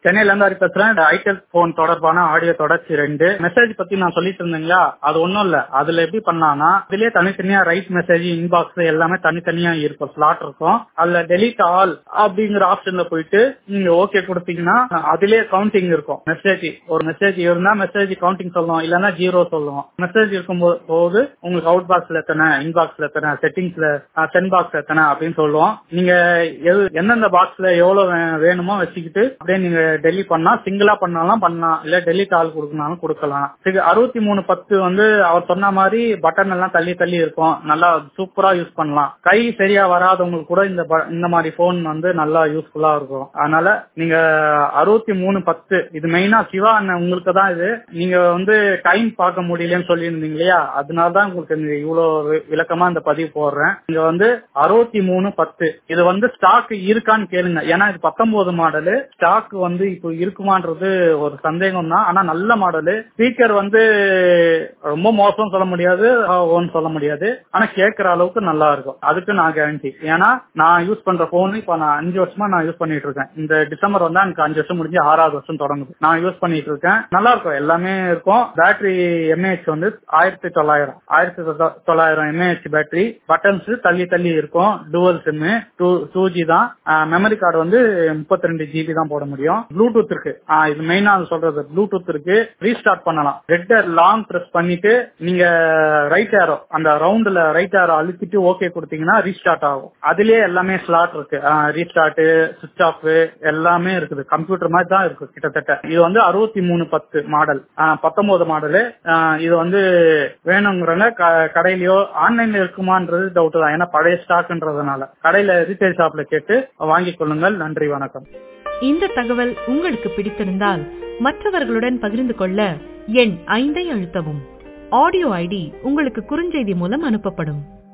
சென்னையில இருந்து ஹரி பேசுறேன் ஐடெல் போன் தொடர்பான ஆடியோ தொடர்ச்சி ரெண்டு மெசேஜ் பத்தி நான் சொல்லிட்டு இருந்தீங்களா அது ஒண்ணும் இல்ல அதுல எப்படி பண்ணானா இதுலயே தனித்தனியா ரைட் மெசேஜ் இன்பாக்ஸ் எல்லாமே தனித்தனியா இருக்கும் ஸ்லாட் இருக்கும் அதுல டெலிட் ஆல் அப்படிங்கிற ஆப்ஷன்ல போயிட்டு நீங்க ஓகே கொடுத்தீங்கன்னா அதுலயே கவுண்டிங் இருக்கும் மெசேஜ் ஒரு மெசேஜ் இருந்தா மெசேஜ் கவுண்டிங் சொல்லுவோம் இல்லன்னா ஜீரோ சொல்லுவோம் மெசேஜ் இருக்கும் போது உங்களுக்கு அவுட் பாக்ஸ்ல எத்தனை இன்பாக்ஸ்ல எத்தனை செட்டிங்ஸ்ல சென்ட் பாக்ஸ் எத்தனை அப்படின்னு சொல்லுவோம் நீங்க எது- எந்தெந்த பாக்ஸ்ல எவ்வளவு வே- வேணுமோ வச்சுக்கிட்டு அப்படியே நீங்க டெலிட் பண்ணா சிங்கிளா பண்ணாலும் பண்ணலாம் இல்ல டெலிட் ஆள் கொடுக்கனாலும் கொடுக்கலாம் அறுபத்தி மூணு பத்து வந்து அவர் சொன்ன மாதிரி பட்டன் எல்லாம் தள்ளி தள்ளி இருக்கும் நல்லா சூப்பரா யூஸ் பண்ணலாம் கை சரியா வராதவங்களுக்கு கூட இந்த ப- இந்த மாதிரி போன் வந்து நல்லா யூஸ்ஃபுல்லா இருக்கும் அதனால நீங்க அறுபத்தி மூணு பத்து இது மெயினா சிவா அண்ணன் உங்களுக்கு தான் இது நீங்க வந்து டைம் பார்க்க முடியலன்னு சொல்லியிருந்தீங்க இல்லையா அதனால தான் உங்களுக்கு இந்த இவ்வளவு வி- விளக்கமா இந்த பதிவு போடுறேன் இங்க வந்து அறுபத்தி மூணு பத்து இது வந்து ஸ்டாக் இருக்கான்னு கேளுங்க ஏன்னா இது பத்தொன்பது மாடலு ஸ்டாக் வந்து இப்போ இருக்குமான்றது ஒரு சந்தேகம் தான் ஆனா நல்ல மாடலு ஸ்பீக்கர் வந்து ரொம்ப மோசம் சொல்ல முடியாது ஒன்னு சொல்ல முடியாது ஆனா கேட்கற அளவுக்கு நல்லா இருக்கும் அதுக்கு நான் கேரண்டி ஏன்னா நான் யூஸ் பண்ற போன் இப்ப நான் அஞ்சு வருஷமா நான் யூஸ் பண்ணிட்டு இருக்கேன் இந்த டிசம்பர் வந்தா எனக்கு அஞ்சு வருஷம் முடிஞ்சு ஆறாவது வருஷம் தொடங்குது நான் யூஸ் பண்ணிட்டு இருக்கேன் நல்லா இருக்கும் எல்லாமே இருக்கும் பேட்டரி எம்ஏஹெச் வந்து ஆயிரத்தி தொள்ளாயிரம் ஆயிரத்தி தொள்ள- தொள்ளாயிரம் எம்ஏஹெச் பேட்டரி பட்டன்ஸ் தள்ளி தள்ளி இருக்கும் dual SIM two two G தான் மெமரி கார்டு வந்து முப்பத்தி ரெண்டு ஜிபி தான் போட முடியும் ப்ளூடூத் இருக்கு ஆஹ் இது மெயினா சொல்றது ப்ளூடூத் இருக்கு ரீஸ்டார்ட் பண்ணலாம் ரெட் லாங் பிரஸ் பண்ணிட்டு நீங்க ரைட் ஏரோ அந்த ரவுண்ட்ல ரைட் ஏரோ அழுத்திட்டு ஓகே கொடுத்தீங்கன்னா ரீஸ்டார்ட் ஆகும் அதுலயே எல்லாமே ஸ்லாட் இருக்கு ரீஸ்டார்ட் சுவிச் ஆஃப் எல்லாமே இருக்குது கம்ப்யூட்டர் மாதிரி தான் இருக்கு கிட்டத்தட்ட இது வந்து அறுபத்தி மூணு பத்து மாடல் பத்தொன்பது மாடலு இது வந்து வேணுங்கிறவங்க க- கடையிலயோ ஆன்லைன்ல இருக்குமான்றது டவுட் தான் ஏன்னா பழைய ஸ்டாக்ன்றதுனால கடையில ரீட்டைல் ஷாப்ல கேட்டு வாங்கிக் கொள்ளுங்கள் நன்றி வணக்கம் இந்த தகவல் உங்களுக்கு பிடித்திருந்தால் மற்றவர்களுடன் பகிர்ந்து கொள்ள எண் ஐந்தை அழுத்தவும் ஆடியோ ஐடி உங்களுக்கு குறுஞ்செய்தி மூலம் அனுப்பப்படும்